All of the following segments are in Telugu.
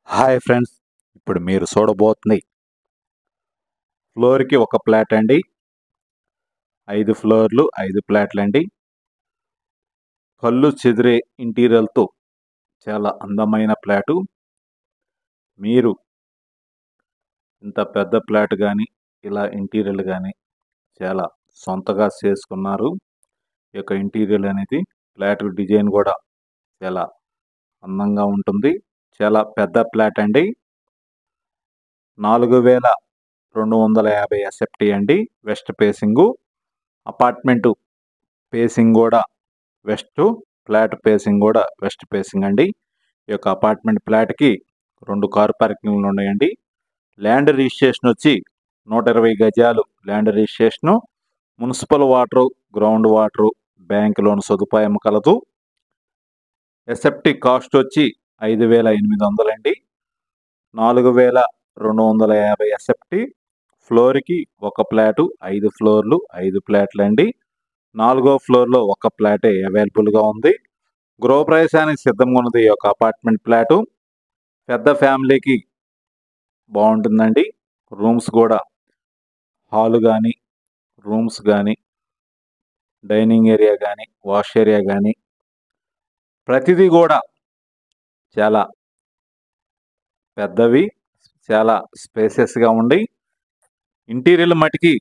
హాయ్ ఫ్రెండ్స్ ఇప్పుడు మీరు చూడబోతుంది ఫ్లోర్కి ఒక ప్లాట్ అండి ఐదు ఫ్లోర్లు ఐదు ప్లాట్లు అండి కళ్ళు చెదిరే ఇంటీరియర్తో చాలా అందమైన ప్లాటు మీరు ఇంత పెద్ద ప్లాట్ కానీ ఇలా ఇంటీరియర్ కానీ చాలా సొంతగా చేసుకున్నారు ఈ యొక్క ఇంటీరియర్ అనేది ప్లాట్ డిజైన్ కూడా చాలా అందంగా ఉంటుంది చాలా పెద్ద ప్లాట్ అండి నాలుగు వేల రెండు వందల యాభై ఎస్ఎఫ్టీ అండి వెస్ట్ ఫేసింగు అపార్ట్మెంటు ఫేసింగ్ కూడా వెస్ట్ ఫ్లాట్ ఫేసింగ్ కూడా వెస్ట్ ఫేసింగ్ అండి ఈ యొక్క అపార్ట్మెంట్ ఫ్లాట్కి రెండు కార్ పార్కింగ్లు ఉన్నాయండి ల్యాండ్ రిజిస్ట్రేషన్ వచ్చి నూట ఇరవై గజాలు land registration municipal water ground water bank loan సదుపాయం కలదు ఎసెప్టీ కాస్ట్ వచ్చి ఐదు వేల ఎనిమిది వందలండి నాలుగు వేల రెండు వందల యాభై ఎసెప్టీ ఫ్లోర్కి ఒక ఫ్లాటు ఐదు ఫ్లోర్లు ఐదు ఫ్లాట్లు అండి నాలుగో ఫ్లోర్లో ఒక ఫ్లాటే అవైలబుల్గా ఉంది గృహప్రవేశానికి సిద్ధంగా ఉన్నది ఈ యొక్క అపార్ట్మెంట్ ఫ్లాటు పెద్ద ఫ్యామిలీకి బాగుంటుందండి రూమ్స్ కూడా హాల్ కానీ రూమ్స్ కానీ డైనింగ్ ఏరియా కానీ వాష్ ఏరియా కానీ ప్రతిదీ కూడా చాలా పెద్దవి చాలా స్పేసెస్గా ఉండి ఇంటీరియర్ మటుకి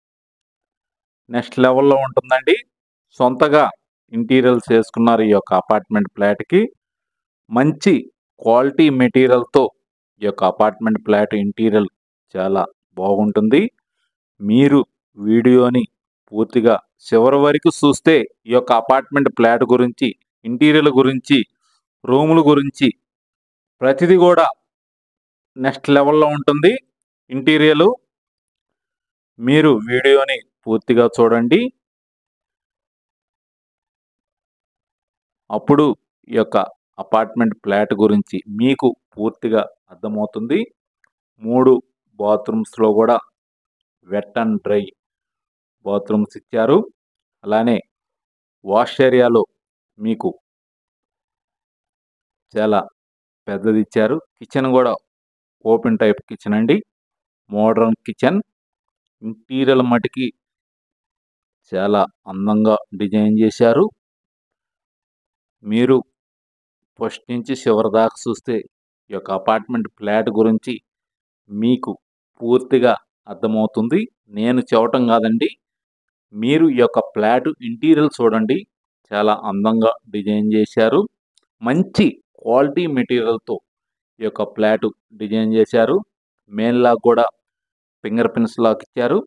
నెక్స్ట్ లెవెల్లో ఉంటుందండి సొంతగా ఇంటీరియర్ చేసుకున్నారు ఈ యొక్క అపార్ట్మెంట్ ఫ్లాట్కి మంచి క్వాలిటీ మెటీరియల్తో ఈ యొక్క అపార్ట్మెంట్ ఫ్లాట్ ఇంటీరియర్ చాలా బాగుంటుంది మీరు వీడియోని పూర్తిగా చివరి వరకు చూస్తే ఈ యొక్క అపార్ట్మెంట్ ఫ్లాట్ గురించి ఇంటీరియర్ గురించి రూముల గురించి ప్రతిదీ కూడా నెక్స్ట్ లెవెల్లో ఉంటుంది ఇంటీరియర్ మీరు వీడియోని పూర్తిగా చూడండి అప్పుడు ఈ యొక్క అపార్ట్మెంట్ ఫ్లాట్ గురించి మీకు పూర్తిగా అర్థమవుతుంది మూడు బాత్రూమ్స్లో కూడా వెట్ అండ్ డ్రై బాత్రూమ్స్ ఇచ్చారు అలానే వాష్ ఏరియాలో మీకు చాలా పెద్దది ఇచ్చారు కిచెన్ కూడా ఓపెన్ టైప్ కిచెన్ అండి మోడర్న్ కిచెన్ ఇంటీరియర్ మటుకి చాలా అందంగా డిజైన్ చేశారు మీరు ఫస్ట్ నుంచి చివరి దాకా చూస్తే ఈ యొక్క అపార్ట్మెంట్ ఫ్లాట్ గురించి మీకు పూర్తిగా అర్థమవుతుంది నేను చెప్పటం కాదండి మీరు ఈ యొక్క ఫ్లాట్ ఇంటీరియర్ చూడండి చాలా అందంగా డిజైన్ చేశారు మంచి క్వాలిటీ మెటీరియల్తో ఈ యొక్క ఫ్లాట్ డిజైన్ చేశారు మెయిన్ లాక్ కూడా ఫింగర్ ప్రింట్స్ లాక్ ఇచ్చారు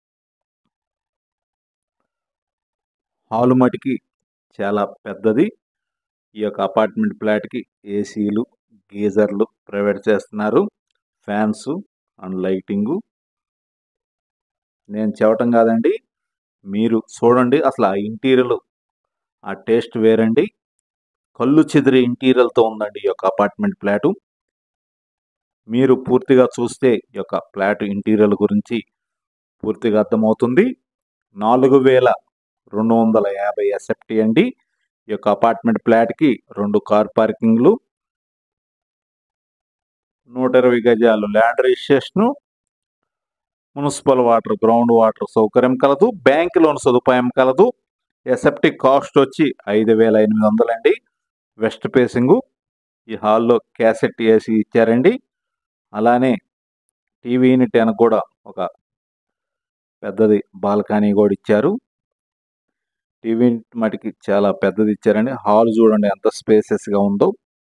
హాల్ మటుకి చాలా పెద్దది ఈ యొక్క అపార్ట్మెంట్ ఫ్లాట్కి ఏసీలు గీజర్లు ప్రొవైడ్ చేస్తున్నారు ఫ్యాన్స్ అండ్ లైటింగు నేను చెప్పటం కాదండి మీరు చూడండి అసలు ఆ ఇంటీరియర్ ఆ టేస్ట్ వేరండి కళ్ళు చెదిరి ఇంటీరియర్తో ఉందండి ఈ యొక్క అపార్ట్మెంట్ ఫ్లాటు మీరు పూర్తిగా చూస్తే ఈ యొక్క ఫ్లాట్ ఇంటీరియర్ గురించి పూర్తిగా అర్థమవుతుంది నాలుగు వేల రెండు వందల యాభై ఎస్ఎఫ్టీ అండి ఈ యొక్క అపార్ట్మెంట్ ఫ్లాట్కి రెండు కార్ పార్కింగ్లు నూట ఇరవై గజాలు land registration municipal water ground water సౌకర్యం కలదు బ్యాంక్ లోన్ సదుపాయం కలదు ఎసెప్టీ కాస్ట్ వచ్చి ఐదు వేల ఎనిమిది వందలండి వెస్ట్ ఫేసింగు ఈ హాల్లో క్యాసెట్ ఏసీ ఇచ్చారండి అలానే టీవీ యూనిట్ వెనక కూడా ఒక పెద్దది బాల్కనీ కూడా ఇచ్చారు టీవీ యూనిట్ మటుకి చాలా పెద్దది ఇచ్చారండి హాల్ చూడండి ఎంత స్పేసెస్గా ఉందో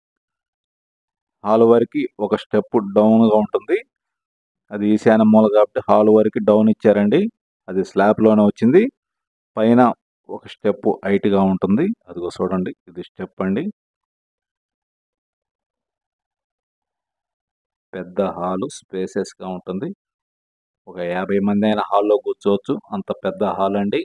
హాల్ వరకు ఒక స్టెప్ డౌన్గా ఉంటుంది అది ఈశాన్య మూల కాబట్టి హాల్ వరకు డౌన్ ఇచ్చారండి అది స్లాబ్లోనే వచ్చింది పైన ఒక స్టెప్ హైట్గా ఉంటుంది అదిగో చూడండి ఇది స్టెప్ అండి పెద్ద హాలు స్పేసెస్గా ఉంటుంది ఒక యాభై మంది అయిన హాల్లో కూర్చోవచ్చు అంత పెద్ద హాల్ అండి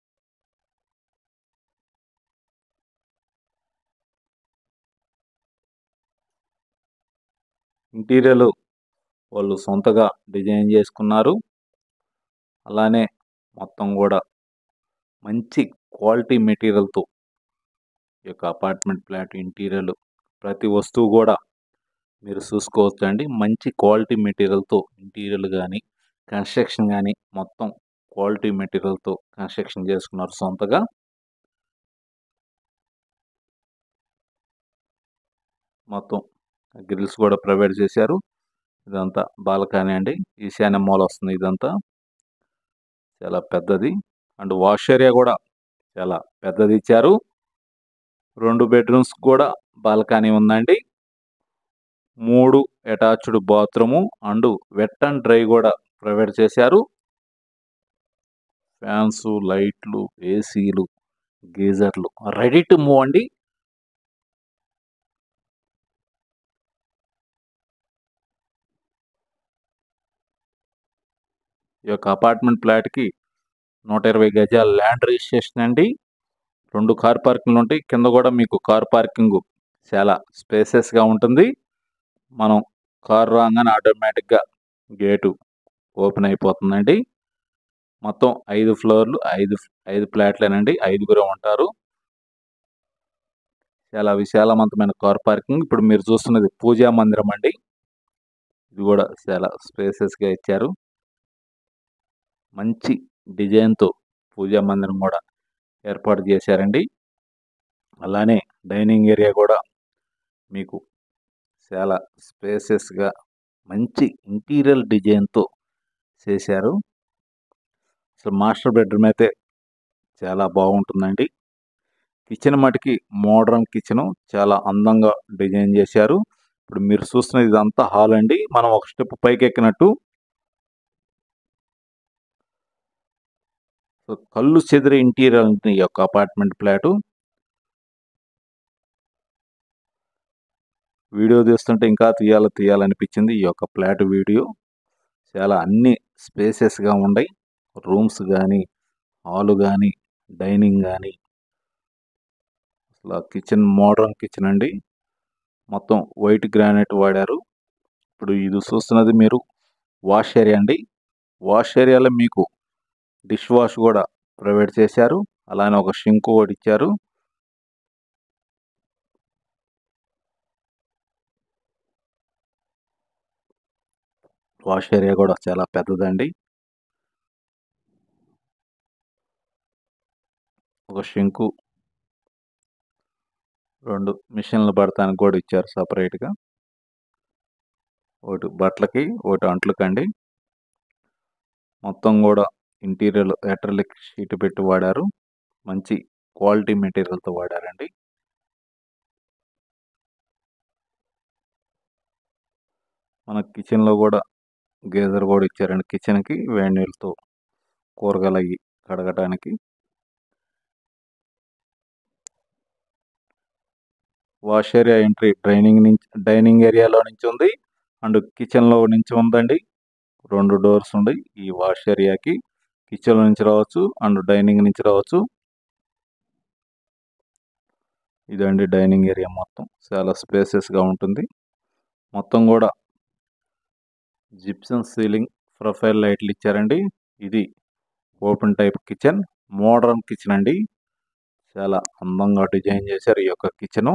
ఇంటీరియర్ వాళ్ళు సొంతగా డిజైన్ చేసుకున్నారు అలానే మొత్తం కూడా మంచి క్వాలిటీ మెటీరియల్తో ఈ యొక్క అపార్ట్మెంట్ ఫ్లాట్ ఇంటీరియర్ ప్రతి వస్తువు కూడా మీరు చూసుకోవచ్చు అండి మంచి క్వాలిటీ మెటీరియల్తో ఇంటీరియర్ కానీ కన్స్ట్రక్షన్ కానీ మొత్తం క్వాలిటీ మెటీరియల్తో కన్స్ట్రక్షన్ చేసుకున్నారు సొంతగా మొత్తం గ్రిల్స్ కూడా ప్రొవైడ్ చేశారు ఇదంతా బాల్కనీ అండి ఈశాన్య మూల వస్తుంది ఇదంతా చాలా పెద్దది అండ్ వాష్ ఏరియా కూడా చాలా పెద్దది ఇచ్చారు రెండు బెడ్రూమ్స్ కూడా బాల్కనీ ఉందండి మూడు attached bathroom and wet and dry కూడా ప్రొవైడ్ చేశారు ఫ్యాన్స్ లైట్లు ఏసీలు గీజర్లు రెడీ టు మూవ్ అండి ఈ యొక్క అపార్ట్మెంట్ ఫ్లాట్కి నూట ఇరవై గజాల ల్యాండ్ రిజిస్ట్రేషన్ అండి రెండు కార్ పార్కింగ్లు ఉంటాయి కింద కూడా మీకు కార్ పార్కింగ్ చాలా స్పేసెస్గా ఉంటుంది మనం కార్ రాగానే ఆటోమేటిక్గా గేటు ఓపెన్ అయిపోతుందండి మొత్తం ఐదు ఫ్లోర్లు ఐదు ఐదు ఫ్లాట్లేనండి ఐదుగురే ఉంటారు చాలా విశాలవంతమైన కార్ పార్కింగ్ ఇప్పుడు మీరు చూస్తున్నది పూజా మందిరం అండి ఇది కూడా చాలా స్పేసెస్గా ఇచ్చారు మంచి డిజైన్తో పూజా మందిరం కూడా ఏర్పాటు చేశారండి అలానే డైనింగ్ ఏరియా కూడా మీకు చాలా స్పేసెస్గా మంచి ఇంటీరియర్ డిజైన్తో చేశారు సో మాస్టర్ బెడ్రూమ్ అయితే చాలా బాగుంటుందండి కిచెన్ మటుకి మోడర్న్ కిచెన్ చాలా అందంగా డిజైన్ చేశారు ఇప్పుడు మీరు చూస్తున్నది ఇదంతా హాల్ అండి మనం ఒక స్టెప్ పైకి ఎక్కినట్టు సో కళ్ళు చెదిరే ఇంటీరియర్ ఉంటుంది ఈ యొక్క అపార్ట్మెంట్ ఫ్లాటు వీడియో తీస్తుంటే ఇంకా తీయాలి తీయాలనిపించింది ఈ యొక్క ఫ్లాట్ వీడియో చాలా అన్ని స్పేసెస్గా ఉన్నాయి రూమ్స్ కానీ హాలు కానీ డైనింగ్ కానీ అసలు కిచెన్ మోడర్న్ కిచెన్ అండి మొత్తం వైట్ గ్రానైట్ వాడారు ఇప్పుడు ఇది చూస్తున్నది మీరు వాష్ ఏరియా అండి వాష్ ఏరియాలో మీకు డిష్ వాష్ కూడా ప్రొవైడ్ చేశారు అలానే ఒక షింక్ కూడా ఇచ్చారు వాష్ ఏరియా కూడా చాలా పెద్దదండి ఒక షింకు రెండు మిషన్లు పడటానికి కూడా ఇచ్చారు సపరేట్గా ఒకటి బట్టలకి ఒకటి అంట్లకండి మొత్తం కూడా ఇంటీరియర్ ఎలక్ట్రిక్ షీట్ పెట్టి వాడారు మంచి క్వాలిటీ మెటీరియల్తో వాడారండి మన కిచెన్లో కూడా గేజర్ కూడా ఇచ్చారండి కిచెన్కి వేడి నీళ్ళతో కూరగాయలు అవి కడగటానికి వాష్ ఏరియా ఎంట్రీ డ్రైనింగ్ నుంచి డైనింగ్ ఏరియాలో నుంచి ఉంది అండ్ కిచెన్లో నుంచి ఉందండి రెండు డోర్స్ ఉన్నాయి ఈ వాష్ ఏరియాకి కిచెన్ నుంచి రావచ్చు అండ్ డైనింగ్ నుంచి రావచ్చు ఇదండి డైనింగ్ ఏరియా మొత్తం చాలా స్పేసెస్గా ఉంటుంది మొత్తం కూడా జిప్సన్ సీలింగ్ ప్రొఫైల్ లైట్లు ఇచ్చారండి ఇది open type kitchen modern kitchen అండి చాలా అందంగా డిజైన్ చేశారు ఈ యొక్క కిచెను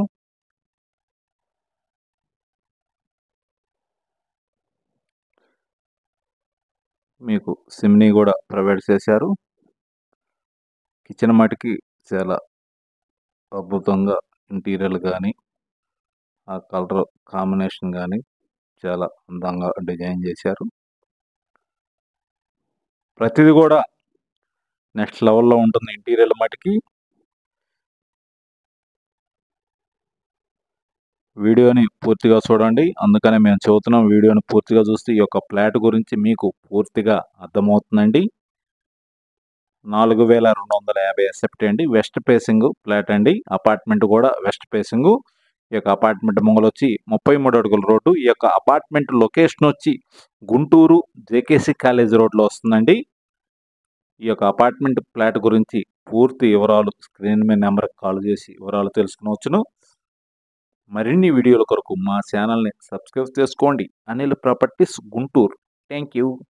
మీకు సిమ్నీ కూడా ప్రొవైడ్ చేశారు కిచెన్ మటుకి చాలా అద్భుతంగా ఇంటీరియర్ కానీ ఆ కలర్ కాంబినేషన్ కానీ చాలా అందంగా డిజైన్ చేశారు ప్రతిదీ కూడా నెక్స్ట్ లెవెల్లో ఉంటుంది ఇంటీరియర్ మటుకి వీడియోని పూర్తిగా చూడండి అందుకనే మేము చెబుతున్నాం వీడియోని పూర్తిగా చూస్తే ఈ యొక్క ఫ్లాట్ గురించి మీకు పూర్తిగా అర్థమవుతుందండి నాలుగు వేల రెండు వందల యాభై ఎస్ఎఫ్టీ అండి వెస్ట్ ఫేసింగ్ ఫ్లాట్ అండి అపార్ట్మెంట్ కూడా వెస్ట్ ఫేసింగ్ ఈ యొక్క అపార్ట్మెంట్ ముంగలు వచ్చి ముప్పై మూడు అడుగుల రోడ్డు ఈ యొక్క అపార్ట్మెంట్ లొకేషన్ వచ్చి గుంటూరు జేకేసి కాలేజ్ రోడ్లో వస్తుందండి ఈ యొక్క అపార్ట్మెంట్ ఫ్లాట్ గురించి పూర్తి వివరాలు స్క్రీన్ మీద నెంబర్కి కాల్ చేసి వివరాలు తెలుసుకునవచ్చును మరిన్ని వీడియోల కొరకు మా ఛానల్ని సబ్స్క్రైబ్ చేసుకోండి Anil properties Guntur thank you